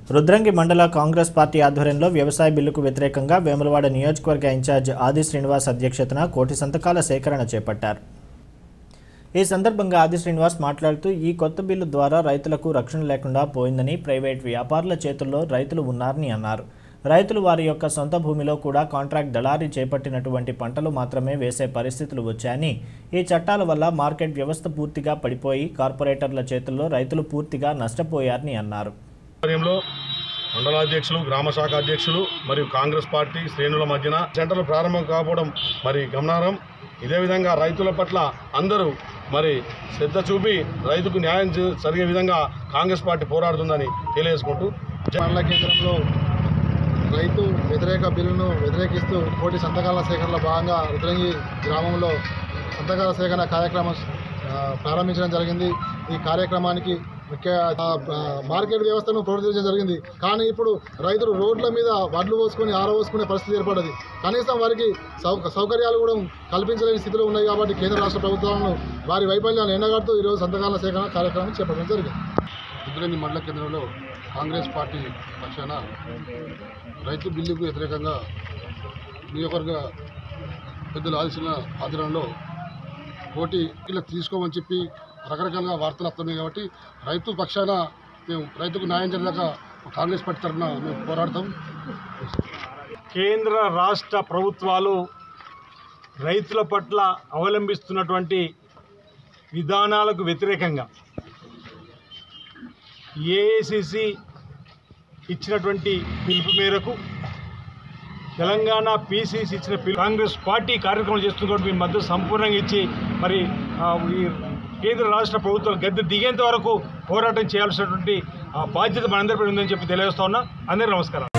రుద్రంగి మండల కాంగ్రెస్ పార్టీ ఆధ్వర్యంలో వ్యవసాయ బిల్లుకు వ్యతిరేకంగా వేములవాడ నియోజకవర్గ ఇన్ఛార్జ్ ఆది శ్రీనివాస్ అధ్యక్షతన కోటి సంతకాల సేకరణ చేపట్టారు ఈ సందర్భంగా ఆది శ్రీనివాస్ మాట్లాడుతూ ఈ కొత్త బిల్లు ద్వారా రైతులకు రక్షణ లేకుండా పోయిందని ప్రైవేట్ వ్యాపారుల చేతుల్లో రైతులు ఉన్నారని అన్నారు రైతులు వారి యొక్క సొంత భూమిలో కూడా కాంట్రాక్ట్ దళారీ చేపట్టినటువంటి పంటలు మాత్రమే వేసే పరిస్థితులు వచ్చాయని ఈ చట్టాల వల్ల మార్కెట్ వ్యవస్థ పూర్తిగా పడిపోయి కార్పొరేటర్ల చేతుల్లో రైతులు పూర్తిగా నష్టపోయారని అన్నారు ఆధ్వర్యంలో మండలాధ్యక్షులు గ్రామ శాఖ అధ్యక్షులు మరియు కాంగ్రెస్ పార్టీ శ్రేణుల మధ్యన సెంటర్లు ప్రారంభం కావడం మరి గమనార్హం ఇదే విధంగా రైతుల పట్ల అందరూ మరి శ్రద్ధ చూపి రైతుకు న్యాయం చే- జరిగే విధంగా కాంగ్రెస్ పార్టీ పోరాడుతుందని తెలియజేసుకుంటూ జై- మండల కేంద్రంలో రైతు వ్యతిరేక బిల్లును వ్యతిరేకిస్తూ కోటి సంతకాల సేకరణలో భాగంగా రుద్రంగి గ్రామంలో సంతకాల సేకరణ కార్యక్రమం ఆ, ప్రారంభించడం జరిగింది ఈ కార్యక్రమానికి ముఖ్య ఆ, ఆ, మార్కెట్ వ్యవస్థను ప్రోత్సహించడం జరిగింది కానీ ఇప్పుడు రైతులు రోడ్ల మీద వడ్లు పోసుకొని ఆరబోసుకునే పరిస్థితి ఏర్పడ్డది కనీసం వారికి సౌ సౌకర్యాలు కూడా కల్పించలేని స్థితిలో ఉన్నాయి కాబట్టి కేంద్ర రాష్ట్ర ప్రభుత్వాలను వారి వైఫల్యాన్ని ఎండగడుతూ ఈరోజు సంతకాల సేకరణ కార్యక్రమం చేపట్టడం జరిగింది రుద్రంగి మండల కేంద్రంలో కాంగ్రెస్ పార్టీ పక్షాన రైతు బిల్లుకు వ్యతిరేకంగా నియోజకవర్గ పెద్దలు ఆలోచన ఆధ్వర్యంలో పోటీ ఇలా తీసుకోమని చెప్పి రకరకాలుగా వార్తలు వస్తున్నాయి కాబట్టి రైతు పక్షాన మేము రైతుకు న్యాయం జరిగాక కాంగ్రెస్ పార్టీ తరఫున మేము పోరాడతాం కేంద్ర రాష్ట్ర ప్రభుత్వాలు రైతుల పట్ల అవలంబిస్తున్నటువంటి విధానాలకు వ్యతిరేకంగా ఏఐసిసి ఇచ్చినటువంటి పిలుపు మేరకు తెలంగాణ పీసీసీ ఇచ్చిన పిలుపు కాంగ్రెస్ పార్టీ కార్యక్రమం చేస్తుంది కాబట్టి మీ మద్దతు సంపూర్ణంగా ఇచ్చి మరి ఆ, ఈ కేంద్ర రాష్ట్ర ప్రభుత్వం గద్దె దిగేంత వరకు పోరాటం చేయాల్సినటువంటి ఆ బాధ్యత మనందరిపై ఉందని చెప్పి తెలియజేస్తా ఉన్నా అందరికీ నమస్కారం